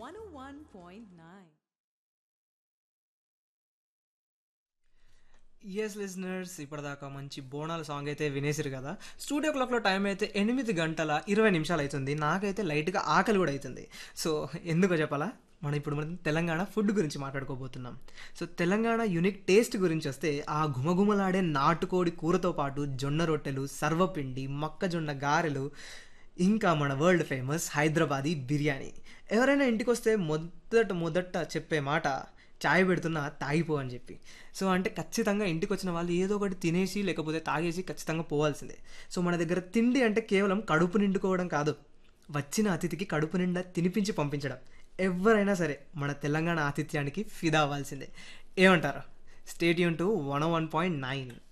101.9. Yes listeners ఇప్పటిదాకా మంచి బోనాల సాంగ్ అయితే వినేసిరు కదా స్టూడియో క్లాక్లో టైం అయితే ఎనిమిది గంటల ఇరవై నిమిషాలు అవుతుంది నాకైతే లైట్గా ఆకలి కూడా అవుతుంది సో ఎందుకో చెప్పాలా మనం ఇప్పుడు మనం తెలంగాణ ఫుడ్ గురించి మాట్లాడుకోబోతున్నాం సో తెలంగాణ యునిక్ టేస్ట్ గురించి వస్తే ఆ గుమగుమలాడే నాటుకోడి కూరతో పాటు జొన్న రొట్టెలు సర్వపిండి మొక్కజొన్న గారెలు ఇంకా మన వరల్డ్ ఫేమస్ హైదరాబాదీ బిర్యానీ ఎవరైనా ఇంటికి వస్తే మొదట మొదట చెప్పే మాట చాయ్ పెడుతున్నా తాగిపో అని చెప్పి సో అంటే ఖచ్చితంగా ఇంటికి వచ్చిన వాళ్ళు ఏదో ఒకటి తినేసి లేకపోతే తాగేసి ఖచ్చితంగా పోవాల్సిందే సో మన దగ్గర తిండి అంటే కేవలం కడుపు నిండుకోవడం కాదు వచ్చిన అతిథికి కడుపు నిండా తినిపించి పంపించడం ఎవరైనా సరే మన తెలంగాణ ఆతిథ్యానికి ఫిదా అవ్వాల్సిందే ఏమంటారు stadium two one one point nine